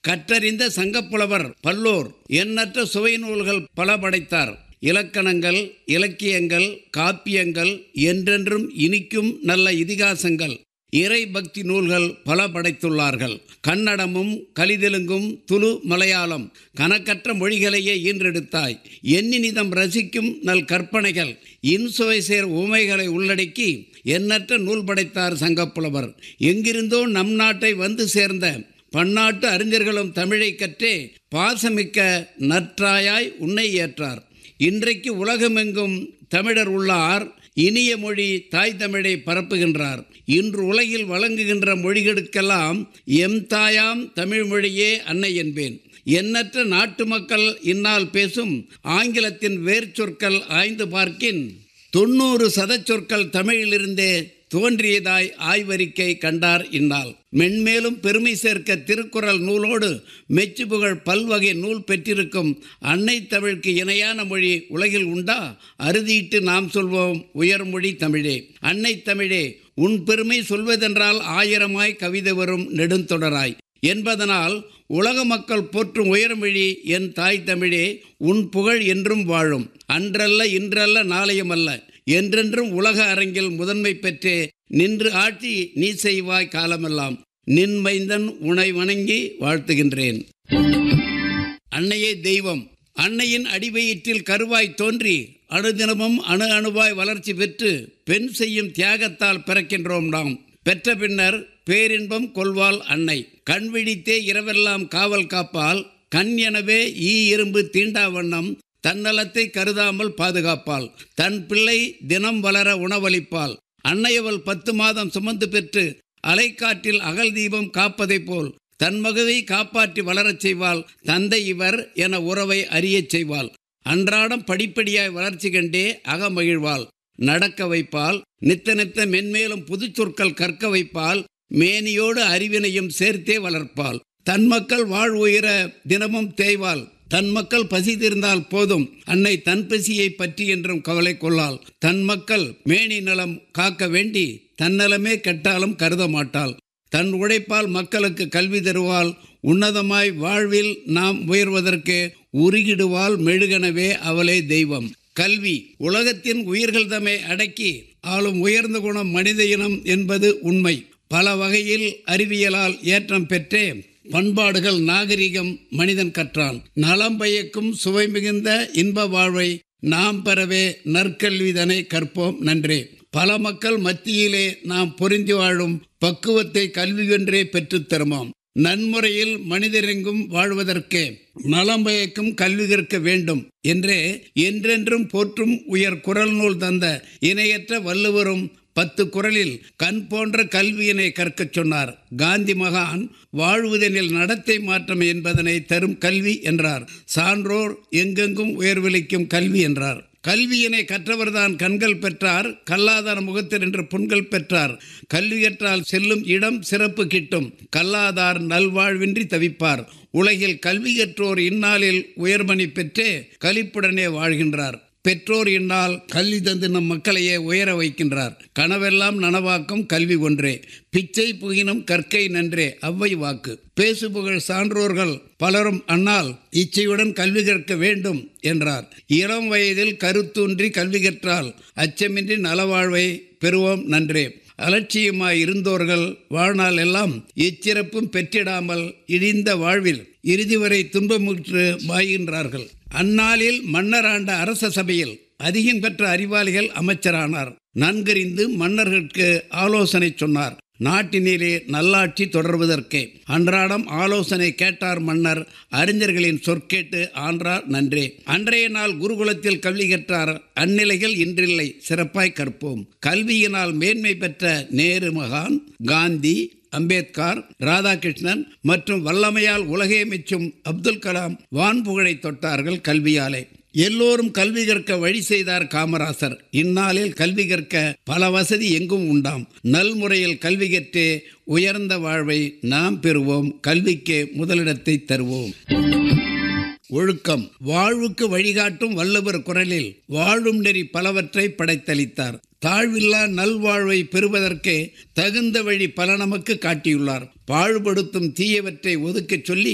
கற்றறிந்த சங்கப்புலவர் பல்லோர் எண்ணற்ற சுவை நூல்கள் பல படைத்தார் இலக்கணங்கள் இலக்கியங்கள் காப்பியங்கள் என்றென்றும் இனிக்கும் நல்ல இதிகாசங்கள் இறை பக்தி நூல்கள் பல படைத்துள்ளார்கள் கன்னடமும் கலிதெலுங்கும் துளு மலையாளம் கணக்கற்ற மொழிகளையே ஈன்றெடுத்தாய் எண்ணினிதம் ரசிக்கும் நல் கற்பனைகள் இன்சுவை சேர் உமைகளை உள்ளடக்கி எண்ணற்ற நூல் படைத்தார் சங்கப்புலவர் எங்கிருந்தோ நம் நாட்டை வந்து சேர்ந்த பன்னாட்டு அறிஞர்களும் தமிழை கற்றே பாசமிக்க நற்றாயாய் உன்னை ஏற்றார் இன்றைக்கு உலகமெங்கும் தமிழர் உள்ளார் இனிய மொழி தாய் தமிழை பரப்புகின்றார் இன்று உலகில் வழங்குகின்ற மொழிகளுக்கெல்லாம் எம் தாயாம் தமிழ் மொழியே அன்னை என்பேன் எண்ணற்ற நாட்டு மக்கள் இந்நாள் பேசும் ஆங்கிலத்தின் வேர்ச்சொற்கள் ஆய்ந்து பார்க்கின் தொண்ணூறு சதச்சொற்கள் தமிழிலிருந்தே தோன்றியதாய் ஆய்வறிக்கை கண்டார் இந்நாள் மென்மேலும் பெருமை சேர்க்க திருக்குறள் நூலோடு மெச்சுபுகழ் பல்வகை நூல் பெற்றிருக்கும் அன்னை தமிழுக்கு இணையான மொழி உலகில் உண்டா அறுதியிட்டு நாம் சொல்வோம் உயர்மொழி தமிழே அன்னை தமிழே உன் பெருமை சொல்வதென்றால் ஆயிரமாய் கவிதை வரும் நெடுந்தொடராய் என்பதனால் உலக மக்கள் போற்றும் உயர்மொழி என் தாய் தமிழே உன் புகழ் என்றும் வாழும் அன்றல்ல இன்றல்ல நாளையமல்ல என்றென்றும் உலக அரங்கில் முதன்மை பெற்றே நின்று ஆட்சி நீ செய்வாய் காலமெல்லாம் நின் மைந்தன் உனை வணங்கி வாழ்த்துகின்றேன் அன்னையே தெய்வம் அன்னையின் அடிவயிற்றில் கருவாய் தோன்றி அணுதினமும் அணு அணுவாய் வளர்ச்சி பெற்று பெண் செய்யும் தியாகத்தால் பிறக்கின்றோம் நாம் பெற்ற பின்னர் பேரின்பம் கொள்வாள் அன்னை கண் விழித்தே இரவெல்லாம் காவல் காப்பால் கண் எனவே ஈ இரும்பு தீண்டா வண்ணம் தன்னலத்தை கருதாமல் பாதுகாப்பாள் தன் பிள்ளை தினம் வளர உணவளிப்பாள் அன்னையவள் பத்து மாதம் சுமந்து பெற்று அலைக்காற்றில் அகல் தீபம் காப்பதைப் போல் தன் மகவை காப்பாற்றி வளரச் செய்வாள் தந்தை இவர் என உறவை அறியச் செய்வாள் அன்றாடம் படிப்படியாய் வளர்ச்சி கண்டே அகமகிழ்வாள் நடக்க வைப்பால் நித்த நித்த மென்மேலும் புதுச்சொற்கள் கற்க வைப்பால் மேனியோடு அறிவினையும் சேர்த்தே வளர்ப்பாள் தன் மக்கள் வாழ் உயிர தினமும் தேய்வாள் தன் மக்கள் பசி தீர்ந்தால் போதும் அன்னை தன் பசியை பற்றி என்றும் கவலை கொள்ளாள் தன் மக்கள் மேனி நலம் காக்க வேண்டி தன்னலமே கெட்டாலும் கருத மாட்டாள் தன் உழைப்பால் மக்களுக்கு கல்வி தருவாள் உன்னதமாய் வாழ்வில் நாம் உயர்வதற்கு உருகிடுவாள் மெழுகனவே அவளே தெய்வம் கல்வி உலகத்தின் உயிர்கள் தம்மை அடக்கி ஆளும் உயர்ந்த குணம் மனித இனம் என்பது உண்மை பல வகையில் அறிவியலால் ஏற்றம் பெற்றே பண்பாடுகள் நாகரிகம் மனிதன் கற்றான் நலம் பயக்கும் சுவை மிகுந்த இன்ப வாழ்வை நாம் பெறவே நற்கல்விதனை கற்போம் நன்றே பல மக்கள் மத்தியிலே நாம் பொருந்தி வாழும் பக்குவத்தை கல்வியொன்றே பெற்றுத் தருமாம் நன்முறையில் மனிதரெங்கும் வாழ்வதற்கு நலம் பயக்கும் கல்வி கற்க வேண்டும் என்றே என்றென்றும் போற்றும் உயர் குரல் நூல் தந்த இணையற்ற வள்ளுவரும் பத்து குரலில் கண் போன்ற கல்வியினை கற்கச் சொன்னார் காந்தி மகான் வாழ்வதனில் நடத்தை மாற்றம் என்பதனை தரும் கல்வி என்றார் சான்றோர் எங்கெங்கும் உயர்வளிக்கும் கல்வி என்றார் கல்வியினை கற்றவர்தான் கண்கள் பெற்றார் கல்லாதார் முகத்தில் என்று புண்கள் பெற்றார் கல்வி கற்றால் செல்லும் இடம் சிறப்பு கிட்டும் கல்லாதார் நல்வாழ்வின்றி தவிப்பார் உலகில் கல்வி கற்றோர் இந்நாளில் உயர்மணி பெற்றே கலிப்புடனே வாழ்கின்றார் பெற்றோர் இந்நாள் கல்வி தந்து நம் மக்களையே உயர வைக்கின்றார் கனவெல்லாம் நனவாக்கும் கல்வி ஒன்றே பிச்சை புகினும் கற்கை நன்றே அவ்வை வாக்கு பேசுபுகழ் சான்றோர்கள் பலரும் அன்னால் இச்சையுடன் கல்வி கற்க வேண்டும் என்றார் இளம் வயதில் கருத்தூன்றி கல்வி கற்றால் அச்சமின்றி நலவாழ்வை பெறுவோம் நன்றே அலட்சியமாய் இருந்தோர்கள் வாழ்நாள் எல்லாம் எச்சிறப்பும் பெற்றிடாமல் இழிந்த வாழ்வில் இறுதி வரை துன்பமுற்று வாய்கின்றார்கள் அந்நாளில் மன்னராண்ட அரச சபையில் அதிகம் பெற்ற அறிவாளிகள் அமைச்சரானார் நன்கறிந்து மன்னர்களுக்கு ஆலோசனை சொன்னார் நாட்டினிலே நல்லாட்சி தொடர்வதற்கே அன்றாடம் ஆலோசனை கேட்டார் மன்னர் அறிஞர்களின் சொற்கேட்டு ஆன்றார் நன்றே அன்றைய நாள் குருகுலத்தில் கல்வி கற்றார் அந்நிலைகள் இன்றில்லை சிறப்பாய் கற்போம் கல்வியினால் மேன்மை பெற்ற நேரு மகான் காந்தி அம்பேத்கர் ராதாகிருஷ்ணன் மற்றும் வல்லமையால் உலகே மெச்சும் அப்துல் கலாம் வான்புகழை தொட்டார்கள் கல்வியாலே எல்லோரும் கல்வி கற்க வழி செய்தார் காமராசர் இந்நாளில் கல்வி கற்க பல வசதி எங்கும் உண்டாம் நல்முறையில் கல்வி கற்றே உயர்ந்த வாழ்வை நாம் பெறுவோம் கல்விக்கு முதலிடத்தை தருவோம் ஒழுக்கம் வாழ்வுக்கு வழிகாட்டும் வள்ளுவர் குரலில் வாழும் நெறி பலவற்றை படைத்தளித்தார் தாழ்வில்லா நல்வாழ்வை பெறுவதற்கே தகுந்த வழி பல நமக்கு காட்டியுள்ளார் பாழ்படுத்தும் தீயவற்றை ஒதுக்கச் சொல்லி